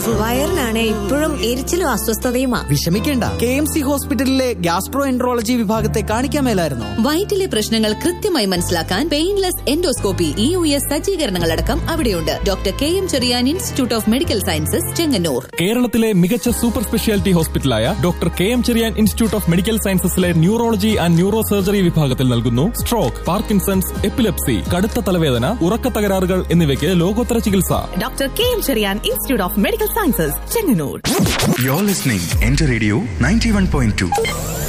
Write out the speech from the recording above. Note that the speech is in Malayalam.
വയറിനാണ് ഇപ്പോഴും എരിച്ചിലും അസ്വസ്ഥതയുമാ വിഷമിക്കേണ്ട കെ എം സി ഹോസ്പിറ്റലിലെ ഗ്യാസ്ട്രോ എൻട്രോളജി വിഭാഗത്തെ കാണിക്കാൻ മേലായിരുന്നോ വയറ്റിലെ പ്രശ്നങ്ങൾ കൃത്യമായി മനസ്സിലാക്കാൻ painless endoscopy E U S സജ്ജീകരണങ്ങളടക്കം അവിടെയുണ്ട് doctor K M Cherian institute of medical sciences Chengannur കേരളത്തിലെ മികച്ച സൂപ്പർ സ്പെഷ്യാലിറ്റി ഹോസ്പിറ്റലായ doctor K M Cherian institute of medical സയൻസസിലെ ന്യൂറോളജി ആൻഡ് ന്യൂറോ സർജറി വിഭാഗത്തിൽ നൽകുന്നു സ്ട്രോക്ക് പാർക്കിൻസൺസ് എപ്പിലെപ്സി കടുത്ത തലവേദന ഉറക്ക തകരാറുകൾ എന്നിവയ്ക്ക് ലോകോത്തര ചികിത്സ doctor K M Cherian institute of medical sciences Chengannur You're listening Enter Radio 91.2.